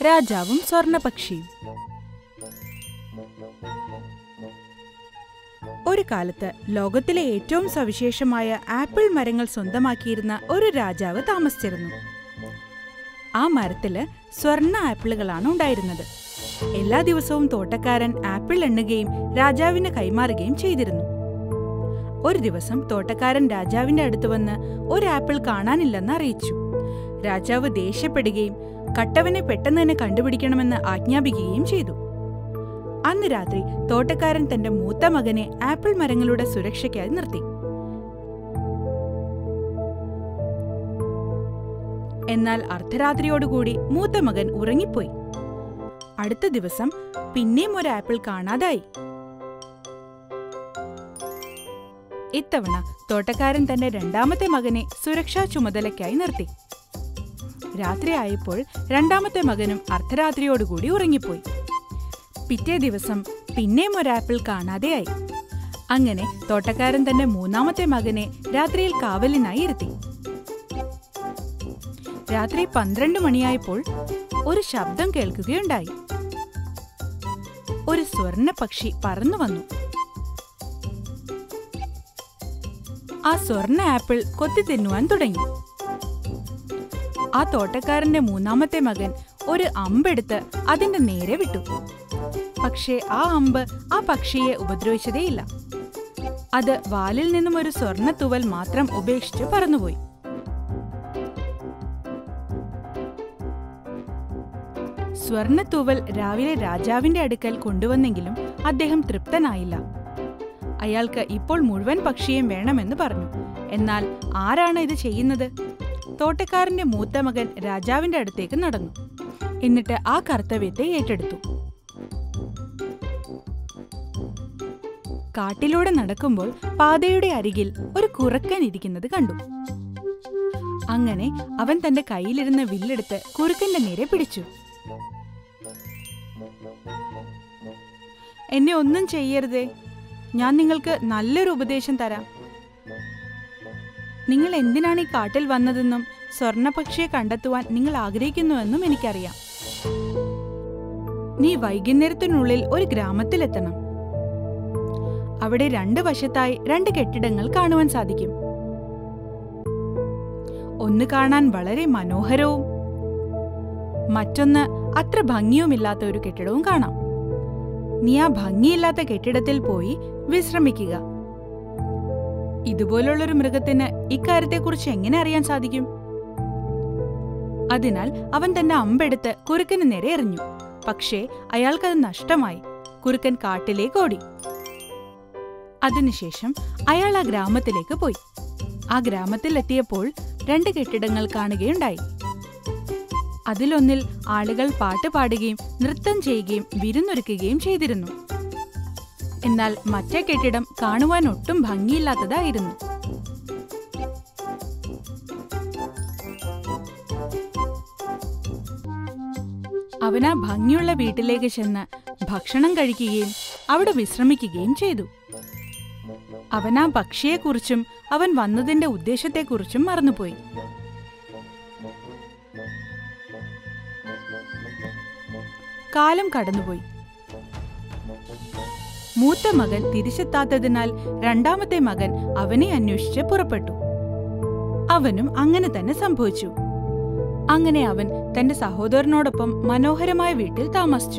രാജാവും സ്വർണപക്ഷിയും ഒരു കാലത്ത് ലോകത്തിലെ ഏറ്റവും സവിശേഷമായ ആപ്പിൾ മരങ്ങൾ സ്വന്തമാക്കിയിരുന്ന ഒരു രാജാവ് താമസിച്ചിരുന്നു ആ മരത്തില് സ്വർണ്ണ ആപ്പിളുകളാണ് ഉണ്ടായിരുന്നത് എല്ലാ ദിവസവും തോട്ടക്കാരൻ ആപ്പിൾ എണ്ണുകയും രാജാവിന് കൈമാറുകയും ചെയ്തിരുന്നു ഒരു ദിവസം തോട്ടക്കാരൻ രാജാവിന്റെ അടുത്ത് വന്ന് ഒരു ആപ്പിൾ കാണാനില്ലെന്ന് അറിയിച്ചു രാജാവ് ദേഷ്യപ്പെടുകയും കട്ടവനെ പെട്ടെന്ന് തന്നെ കണ്ടുപിടിക്കണമെന്ന് ആജ്ഞാപിക്കുകയും ചെയ്തു അന്ന് രാത്രി തോട്ടക്കാരൻ തന്റെ മൂത്ത മകനെ ആപ്പിൾ മരങ്ങളുടെ സുരക്ഷയ്ക്കായി നിർത്തി എന്നാൽ അർദ്ധരാത്രിയോടുകൂടി മൂത്ത മകൻ ഉറങ്ങിപ്പോയി അടുത്ത ദിവസം പിന്നെയും ഒരു ആപ്പിൾ കാണാതായി ഇത്തവണ തോട്ടക്കാരൻ തന്റെ രണ്ടാമത്തെ മകനെ സുരക്ഷാ ചുമതലയ്ക്കായി നിർത്തി രാത്രിയായപ്പോൾ രണ്ടാമത്തെ മകനും അർദ്ധരാത്രിയോടുകൂടി ഉറങ്ങിപ്പോയി പിറ്റേ ദിവസം പിന്നെയും ഒരു ആപ്പിൾ കാണാതെയായി അങ്ങനെ തോട്ടക്കാരൻ തന്റെ മൂന്നാമത്തെ മകനെ രാത്രിയിൽ കാവലിനായി ഇരുത്തി രാത്രി പന്ത്രണ്ട് മണിയായപ്പോൾ ഒരു ശബ്ദം കേൾക്കുകയുണ്ടായി ഒരു സ്വർണ്ണ പക്ഷി പറന്നു വന്നു ആ സ്വർണ്ണ ആപ്പിൾ കൊത്തി തിന്നുവാൻ തുടങ്ങി ആ തോട്ടക്കാരന്റെ മൂന്നാമത്തെ മകൻ ഒരു അമ്പെടുത്ത് അതിന്റെ നേരെ വിട്ടു പക്ഷേ ആ അമ്പ് ആ പക്ഷിയെ ഉപദ്രവിച്ചതേയില്ല അത് വാലിൽ നിന്നും ഒരു സ്വർണ്ണ തുവൽ മാത്രം ഉപേക്ഷിച്ച് പറന്നുപോയി സ്വർണ്ണത്തൂവൽ രാവിലെ രാജാവിന്റെ അടുക്കൽ കൊണ്ടുവന്നെങ്കിലും അദ്ദേഹം തൃപ്തനായില്ല അയാൾക്ക് ഇപ്പോൾ മുഴുവൻ പക്ഷിയും വേണമെന്ന് പറഞ്ഞു എന്നാൽ ആരാണ് ഇത് ചെയ്യുന്നത് തോട്ടക്കാരന്റെ മൂത്ത മകൻ രാജാവിന്റെ അടുത്തേക്ക് നടന്നു എന്നിട്ട് ആ കർത്തവ്യത്തെ ഏറ്റെടുത്തു കാട്ടിലൂടെ നടക്കുമ്പോൾ പാതയുടെ അരികിൽ ഒരു കുറുക്കൻ ഇരിക്കുന്നത് കണ്ടു അങ്ങനെ അവൻ തന്റെ കയ്യിലിരുന്ന വില്ലെടുത്ത് കുറുക്കന്റെ നേരെ പിടിച്ചു എന്നെ ഒന്നും ചെയ്യരുതേ ഞാൻ നിങ്ങൾക്ക് നല്ലൊരു ഉപദേശം തരാം നിങ്ങൾ എന്തിനാണ് ഈ കാട്ടിൽ വന്നതെന്നും സ്വർണപക്ഷിയെ കണ്ടെത്തുവാൻ നിങ്ങൾ ആഗ്രഹിക്കുന്നുവെന്നും എനിക്കറിയാം നീ വൈകുന്നേരത്തിനുള്ളിൽ ഒരു ഗ്രാമത്തിലെത്തണം അവിടെ രണ്ട് വശത്തായി രണ്ട് കെട്ടിടങ്ങൾ കാണുവാൻ സാധിക്കും ഒന്ന് കാണാൻ വളരെ മനോഹരവും മറ്റൊന്ന് അത്ര ഭംഗിയുമില്ലാത്ത ഒരു കെട്ടിടവും കാണാം നീ ആ ഭംഗിയില്ലാത്ത കെട്ടിടത്തിൽ പോയി വിശ്രമിക്കുക ഇതുപോലുള്ളൊരു മൃഗത്തിന് ഇക്കാര്യത്തെക്കുറിച്ച് എങ്ങനെ അറിയാൻ സാധിക്കും അതിനാൽ അവൻ തന്റെ അമ്പെടുത്ത് കുറുക്കന് നേരെ എറിഞ്ഞു പക്ഷേ അയാൾക്കത് നഷ്ടമായി കുറുക്കൻ കാട്ടിലേക്ക് ഓടി അതിനുശേഷം അയാൾ ആ ഗ്രാമത്തിലേക്ക് പോയി ആ ഗ്രാമത്തിൽ എത്തിയപ്പോൾ രണ്ട് കെട്ടിടങ്ങൾ കാണുകയുണ്ടായി അതിലൊന്നിൽ ആളുകൾ പാട്ട് പാടുകയും നൃത്തം ചെയ്യുകയും വിരുന്നൊരുക്കുകയും ചെയ്തിരുന്നു എന്നാൽ മറ്റേ കെട്ടിടം കാണുവാൻ ഒട്ടും ഭംഗിയില്ലാത്തതായിരുന്നു അവൻ ആ ഭംഗിയുള്ള വീട്ടിലേക്ക് ചെന്ന് ഭക്ഷണം കഴിക്കുകയും അവിടെ വിശ്രമിക്കുകയും ചെയ്തു അവൻ ആ പക്ഷിയെക്കുറിച്ചും അവൻ വന്നതിന്റെ ഉദ്ദേശത്തെക്കുറിച്ചും മറന്നുപോയി കാലം കടന്നുപോയി മൂത്ത മകൻ തിരിച്ചെത്താത്തതിനാൽ രണ്ടാമത്തെ മകൻ അവനെ അന്വേഷിച്ച് പുറപ്പെട്ടു അവനും അങ്ങനെ തന്നെ സംഭവിച്ചു അങ്ങനെ അവൻ തന്റെ സഹോദരനോടൊപ്പം മനോഹരമായ വീട്ടിൽ താമസിച്ചു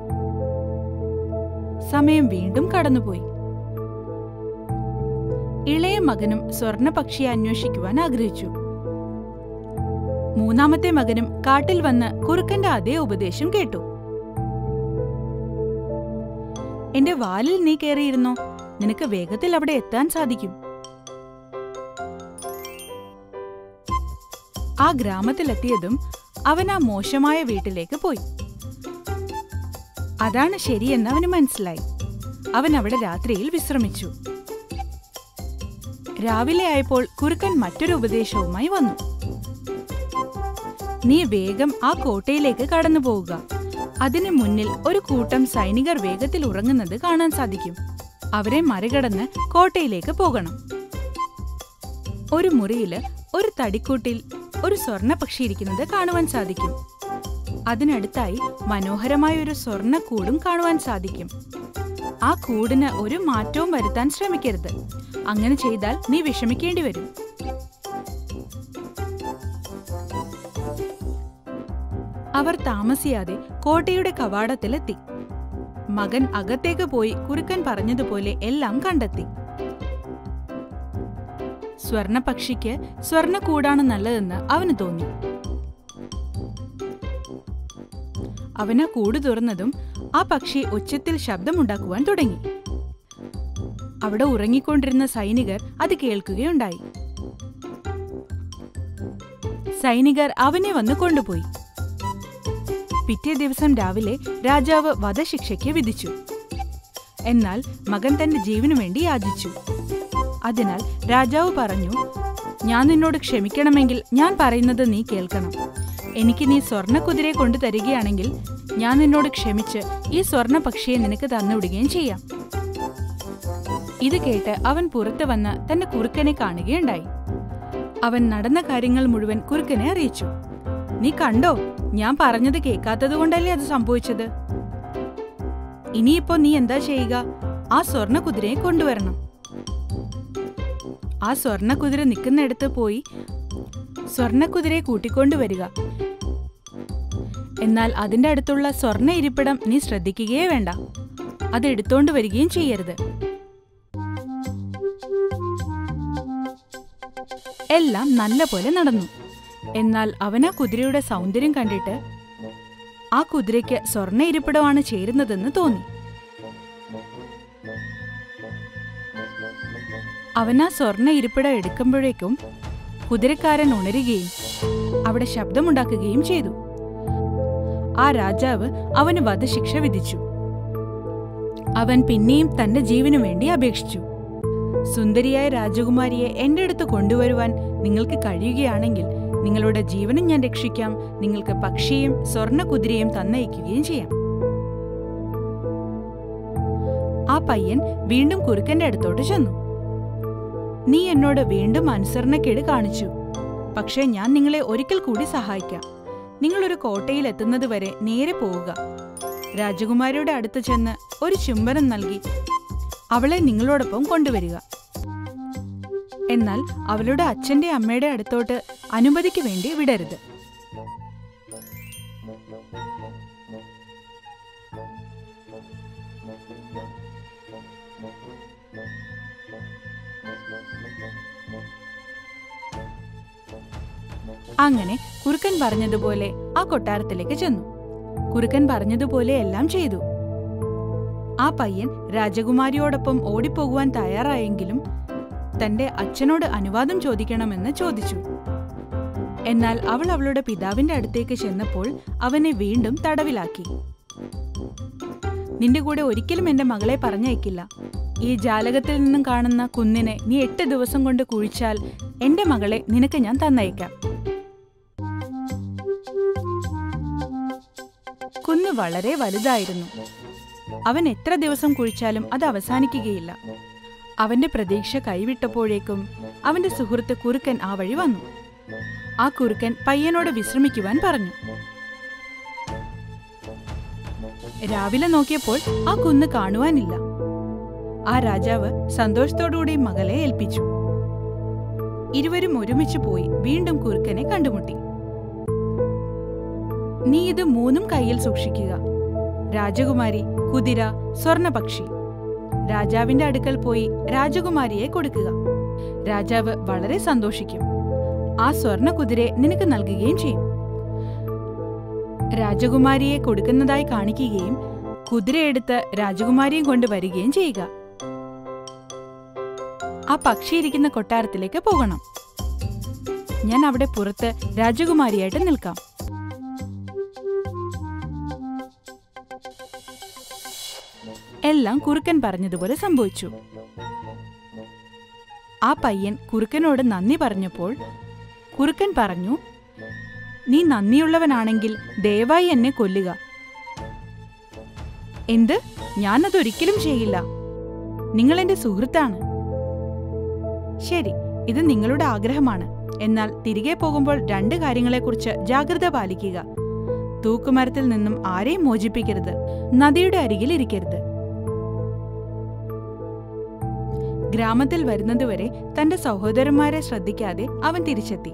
സമയം വീണ്ടും കടന്നുപോയി ഇളയ മകനും സ്വർണപക്ഷിയെ അന്വേഷിക്കുവാൻ ആഗ്രഹിച്ചു മൂന്നാമത്തെ മകനും കാട്ടിൽ വന്ന് കുറുക്കന്റെ അതേ ഉപദേശം കേട്ടു എന്റെ വാലിൽ നീ കയറിയിരുന്നോ നിനക്ക് വേഗത്തിൽ അവിടെ എത്താൻ സാധിക്കും ആ ഗ്രാമത്തിലെത്തിയതും അവൻ ആ മോശമായ വീട്ടിലേക്ക് പോയി അതാണ് ശരിയെന്ന് അവന് മനസ്സിലായി അവൻ അവിടെ രാത്രിയിൽ വിശ്രമിച്ചു രാവിലെ ആയപ്പോൾ കുറുക്കൻ മറ്റൊരു ഉപദേശവുമായി വന്നു നീ വേഗം ആ കോട്ടയിലേക്ക് കടന്നു പോവുക അതിനു മുന്നിൽ ഒരു കൂട്ടം സൈനികർ വേഗത്തിൽ ഉറങ്ങുന്നത് കാണാൻ സാധിക്കും അവരെ മറികടന്ന് കോട്ടയിലേക്ക് പോകണം ഒരു മുറിയില് ഒരു തടിക്കൂട്ടിൽ ഒരു സ്വർണപക്ഷി ഇരിക്കുന്നത് കാണുവാൻ സാധിക്കും അതിനടുത്തായി മനോഹരമായ ഒരു സ്വർണ്ണക്കൂടും കാണുവാൻ സാധിക്കും ആ കൂടിന് ഒരു മാറ്റവും വരുത്താൻ ശ്രമിക്കരുത് അങ്ങനെ ചെയ്താൽ നീ വിഷമിക്കേണ്ടി വരും അവർ താമസിയാതെ കോട്ടയുടെ കവാടത്തിലെത്തി മകൻ അകത്തേക്ക് പോയി കുറുക്കൻ പറഞ്ഞതുപോലെ എല്ലാം കണ്ടെത്തി സ്വർണപക്ഷിക്ക് സ്വർണക്കൂടാണ് നല്ലതെന്ന് അവന് തോന്നി അവൻ ആ കൂട് തുറന്നതും ആ പക്ഷി ഉച്ചത്തിൽ ശബ്ദമുണ്ടാക്കുവാൻ തുടങ്ങി അവിടെ ഉറങ്ങിക്കൊണ്ടിരുന്ന സൈനികർ അത് കേൾക്കുകയുണ്ടായി സൈനികർ അവനെ വന്ന് കൊണ്ടുപോയി പിറ്റേ ദിവസം രാവിലെ രാജാവ് വധശിക്ഷയ്ക്ക് വിധിച്ചു എന്നാൽ മകൻ തന്റെ ജീവനു വേണ്ടി യാചിച്ചു അതിനാൽ രാജാവ് പറഞ്ഞു ഞാൻ നിന്നോട് ക്ഷമിക്കണമെങ്കിൽ ഞാൻ പറയുന്നത് നീ കേൾക്കണം എനിക്ക് നീ സ്വർണ്ണക്കുതിരയെ കൊണ്ടു തരികയാണെങ്കിൽ ഞാൻ നിന്നോട് ക്ഷമിച്ച് ഈ സ്വർണ്ണ പക്ഷിയെ നിനക്ക് തന്നുവിടുകയും ചെയ്യാം ഇത് കേട്ട് അവൻ പുറത്തു വന്ന് തന്റെ കുറുക്കനെ കാണുകയുണ്ടായി അവൻ നടന്ന കാര്യങ്ങൾ മുഴുവൻ കുറുക്കനെ അറിയിച്ചു നീ കണ്ടോ ഞാൻ പറഞ്ഞത് കേൾക്കാത്തത് കൊണ്ടല്ലേ അത് സംഭവിച്ചത് ഇനിയിപ്പോ നീ എന്താ ചെയ്യുക ആ സ്വർണ്ണ കുതിരയെ കൊണ്ടുവരണം ആ സ്വർണ്ണ കുതിര നിൽക്കുന്നിടത്ത് പോയി സ്വർണ്ണക്കുതിരയെ കൂട്ടിക്കൊണ്ടുവരിക എന്നാൽ അതിന്റെ അടുത്തുള്ള സ്വർണ്ണ ഇരിപ്പിടം നീ ശ്രദ്ധിക്കുകയേ വേണ്ട അത് എടുത്തോണ്ട് വരികയും ചെയ്യരുത് എല്ലാം നല്ല പോലെ നടന്നു എന്നാൽ അവൻ ആ കുതിരയുടെ സൗന്ദര്യം കണ്ടിട്ട് ആ കുതിരയ്ക്ക് സ്വർണ്ണ ഇരിപ്പിടമാണ് ചേരുന്നതെന്ന് തോന്നി അവൻ ആ സ്വർണ്ണ ഇരിപ്പിടം എടുക്കുമ്പോഴേക്കും കുതിരക്കാരൻ ഉണരുകയും അവിടെ ശബ്ദമുണ്ടാക്കുകയും ചെയ്തു ആ രാജാവ് അവന് വധശിക്ഷ വിധിച്ചു അവൻ പിന്നെയും തന്റെ ജീവനു വേണ്ടി അപേക്ഷിച്ചു സുന്ദരിയായ രാജകുമാരിയെ എന്റെ അടുത്ത് കൊണ്ടുവരുവാൻ നിങ്ങൾക്ക് കഴിയുകയാണെങ്കിൽ നിങ്ങളുടെ ജീവനും ഞാൻ രക്ഷിക്കാം നിങ്ങൾക്ക് പക്ഷിയും സ്വർണ്ണ കുതിരയും തന്നയക്കുകയും ചെയ്യാം ആ പയ്യൻ വീണ്ടും കുറുക്കന്റെ അടുത്തോട്ട് ചെന്നു നീ എന്നോട് വീണ്ടും അനുസരണക്കേട് കാണിച്ചു പക്ഷേ ഞാൻ നിങ്ങളെ ഒരിക്കൽ കൂടി സഹായിക്കാം നിങ്ങളൊരു കോട്ടയിൽ എത്തുന്നത് വരെ നേരെ പോവുക രാജകുമാരിയുടെ അടുത്ത് ചെന്ന് ഒരു ചുംബനം നൽകി അവളെ നിങ്ങളോടൊപ്പം കൊണ്ടുവരിക എന്നാൽ അവളുടെ അച്ഛന്റെ അമ്മയുടെ അടുത്തോട്ട് അനുമതിക്ക് വേണ്ടി വിടരുത് അങ്ങനെ കുറുക്കൻ പറഞ്ഞതുപോലെ ആ കൊട്ടാരത്തിലേക്ക് ചെന്നു കുറുക്കൻ പറഞ്ഞതുപോലെ എല്ലാം ചെയ്തു ആ പയ്യൻ രാജകുമാരിയോടൊപ്പം ഓടിപ്പോകുവാൻ തയ്യാറായെങ്കിലും തന്റെ അച്ഛനോട് അനുവാദം ചോദിക്കണമെന്ന് ചോദിച്ചു എന്നാൽ അവൾ അവളുടെ പിതാവിന്റെ അടുത്തേക്ക് ചെന്നപ്പോൾ അവനെ വീണ്ടും തടവിലാക്കി നിന്റെ കൂടെ ഒരിക്കലും എന്റെ മകളെ പറഞ്ഞയക്കില്ല ഈ ജാലകത്തിൽ നിന്നും കാണുന്ന കുന്നിനെ നീ എട്ട് ദിവസം കൊണ്ട് കുഴിച്ചാൽ എന്റെ മകളെ നിനക്ക് ഞാൻ തന്നയക്കാം കുന്ന് വളരെ വലുതായിരുന്നു അവൻ എത്ര ദിവസം കുഴിച്ചാലും അത് അവസാനിക്കുകയില്ല അവന്റെ പ്രതീക്ഷ കൈവിട്ടപ്പോഴേക്കും അവന്റെ സുഹൃത്ത് കുറുക്കൻ ആ വഴി വന്നു ആ കുറുക്കൻ പയ്യനോട് വിശ്രമിക്കുവാൻ പറഞ്ഞു രാവിലെ നോക്കിയപ്പോൾ ആ കുന്ന് കാണുവാനില്ല ആ രാജാവ് സന്തോഷത്തോടുകൂടി മകളെ ഏൽപ്പിച്ചു ഇരുവരും ഒരുമിച്ച് പോയി വീണ്ടും കുറുക്കനെ കണ്ടുമുട്ടി നീ ഇത് മൂന്നും കയ്യിൽ സൂക്ഷിക്കുക രാജകുമാരി കുതിര സ്വർണപക്ഷി രാജാവിന്റെ അടുക്കൽ പോയി രാജകുമാരിയെ കൊടുക്കുക രാജാവ് വളരെ സന്തോഷിക്കും ആ സ്വർണ കുതിരയെ നിനക്ക് നൽകുകയും ചെയ്യും രാജകുമാരിയെ കൊടുക്കുന്നതായി കാണിക്കുകയും കുതിരയെടുത്ത് രാജകുമാരിയും കൊണ്ട് വരികയും ചെയ്യുക ആ പക്ഷി ഇരിക്കുന്ന കൊട്ടാരത്തിലേക്ക് പോകണം ഞാൻ അവിടെ പുറത്ത് രാജകുമാരിയായിട്ട് നിൽക്കാം എല്ലാം കുറുക്കൻ പറഞ്ഞതുപോലെ സംഭവിച്ചു ആ പയ്യൻ കുറുക്കനോട് നന്ദി പറഞ്ഞപ്പോൾ കുറുക്കൻ പറഞ്ഞു നീ നന്ദിയുള്ളവനാണെങ്കിൽ ദയവായി എന്നെ കൊല്ലുക എന്ത് ഞാനതൊരിക്കലും ചെയ്യില്ല നിങ്ങൾ എന്റെ സുഹൃത്താണ് ശരി ഇത് നിങ്ങളുടെ ആഗ്രഹമാണ് എന്നാൽ തിരികെ പോകുമ്പോൾ രണ്ട് കാര്യങ്ങളെക്കുറിച്ച് ജാഗ്രത പാലിക്കുക തൂക്കുമരത്തിൽ നിന്നും ആരെയും മോചിപ്പിക്കരുത് നദിയുടെ അരികിൽ ഇരിക്കരുത് ഗ്രാമത്തിൽ വരുന്നതുവരെ തന്റെ സഹോദരന്മാരെ ശ്രദ്ധിക്കാതെ അവൻ തിരിച്ചെത്തി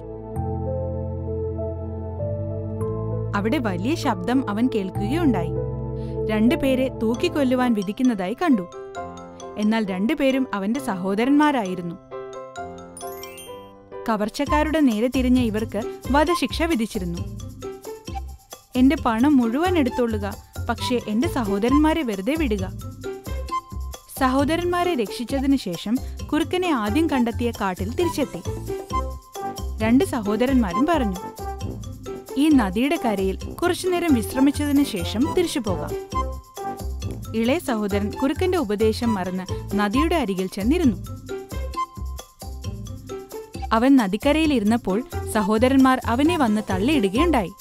അവിടെ വലിയ ശബ്ദം അവൻ കേൾക്കുകയുണ്ടായി രണ്ടുപേരെ തൂക്കിക്കൊല്ലുവാൻ വിധിക്കുന്നതായി കണ്ടു എന്നാൽ രണ്ടുപേരും അവന്റെ സഹോദരന്മാരായിരുന്നു കവർച്ചക്കാരുടെ നേരെ തിരിഞ്ഞ ഇവർക്ക് വധശിക്ഷ വിധിച്ചിരുന്നു എന്റെ പണം മുഴുവൻ എടുത്തോളുക പക്ഷേ എന്റെ സഹോദരന്മാരെ വെറുതെ വിടുക സഹോദരന്മാരെ രക്ഷിച്ചതിനു ശേഷം കുറുക്കനെ ആദ്യം കണ്ടെത്തിയ കാട്ടിൽ തിരിച്ചെത്തി രണ്ട് സഹോദരന്മാരും പറഞ്ഞു ഈ നദിയുടെ കരയിൽ കുറച്ചുനേരം വിശ്രമിച്ചതിനു ശേഷം തിരിച്ചു പോകാം ഇളയ സഹോദരൻ കുറുക്കന്റെ ഉപദേശം മറന്ന് നദിയുടെ അരികിൽ ചെന്നിരുന്നു അവൻ നദിക്കരയിൽ ഇരുന്നപ്പോൾ സഹോദരന്മാർ അവനെ വന്ന് തള്ളിയിടുകയുണ്ടായി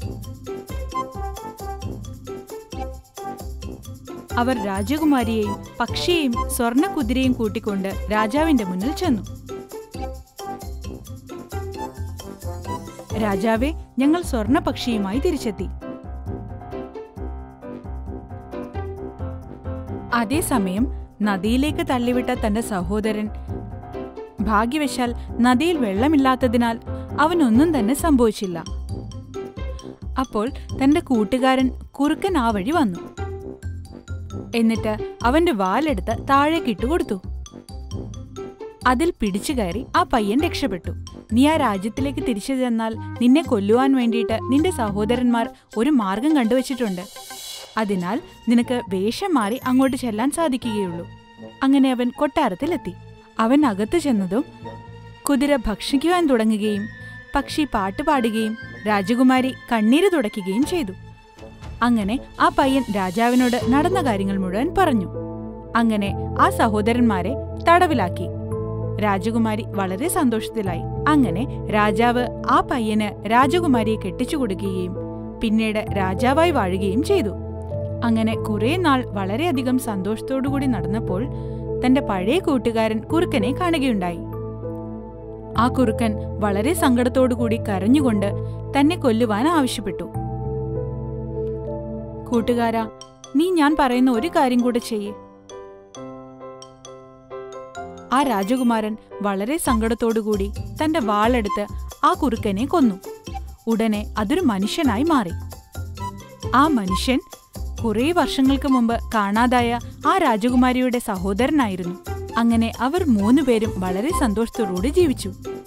അവർ രാജകുമാരിയെയും പക്ഷിയെയും സ്വർണക്കുതിരയും കൂട്ടിക്കൊണ്ട് രാജാവിന്റെ മുന്നിൽ ചെന്നു രാജാവെ ഞങ്ങൾ സ്വർണപക്ഷിയുമായി തിരിച്ചെത്തി അതേസമയം നദിയിലേക്ക് തള്ളിവിട്ട തന്റെ സഹോദരൻ ഭാഗ്യവശാൽ നദിയിൽ വെള്ളമില്ലാത്തതിനാൽ അവനൊന്നും തന്നെ സംഭവിച്ചില്ല അപ്പോൾ തന്റെ കൂട്ടുകാരൻ കുറുക്കൻ ആ വഴി വന്നു എന്നിട്ട് അവന്റെ വാലെടുത്ത് താഴേക്കിട്ടു കൊടുത്തു അതിൽ പിടിച്ചു കയറി ആ പയ്യൻ രക്ഷപ്പെട്ടു നീ ആ രാജ്യത്തിലേക്ക് തിരിച്ചു ചെന്നാൽ നിന്നെ കൊല്ലുവാൻ വേണ്ടിയിട്ട് നിന്റെ സഹോദരന്മാർ ഒരു മാർഗം കണ്ടുവച്ചിട്ടുണ്ട് അതിനാൽ നിനക്ക് വേഷം മാറി അങ്ങോട്ട് ചെല്ലാൻ സാധിക്കുകയുള്ളൂ അങ്ങനെ അവൻ കൊട്ടാരത്തിലെത്തി അവൻ അകത്തു ചെന്നതും കുതിര ഭക്ഷിക്കുവാൻ തുടങ്ങുകയും പക്ഷി പാട്ട് പാടുകയും രാജകുമാരി കണ്ണീര് തുടയ്ക്കുകയും ചെയ്തു അങ്ങനെ ആ പയ്യൻ രാജാവിനോട് നടന്ന കാര്യങ്ങൾ മുഴുവൻ പറഞ്ഞു അങ്ങനെ ആ സഹോദരന്മാരെ തടവിലാക്കി രാജകുമാരി വളരെ സന്തോഷത്തിലായി അങ്ങനെ രാജാവ് ആ പയ്യന് രാജകുമാരിയെ കെട്ടിച്ചു കൊടുക്കുകയും പിന്നീട് രാജാവായി വാഴുകയും ചെയ്തു അങ്ങനെ കുറെ നാൾ വളരെയധികം സന്തോഷത്തോടുകൂടി നടന്നപ്പോൾ തന്റെ പഴയ കൂട്ടുകാരൻ കുറുക്കനെ കാണുകയുണ്ടായി ആ കുറുക്കൻ വളരെ സങ്കടത്തോടുകൂടി കരഞ്ഞുകൊണ്ട് തന്നെ കൊല്ലുവാൻ ആവശ്യപ്പെട്ടു കൂട്ടുകാരാ നീ ഞാൻ പറയുന്ന ഒരു കാര്യം കൂടെ ചെയ്യേ ആ രാജകുമാരൻ വളരെ സങ്കടത്തോടുകൂടി തന്റെ വാളെടുത്ത് ആ കുറുക്കനെ കൊന്നു ഉടനെ അതൊരു മനുഷ്യനായി മാറി ആ മനുഷ്യൻ കുറേ വർഷങ്ങൾക്ക് മുമ്പ് കാണാതായ ആ രാജകുമാരിയുടെ സഹോദരനായിരുന്നു അങ്ങനെ അവർ മൂന്നുപേരും വളരെ സന്തോഷത്തോടുകൂടി ജീവിച്ചു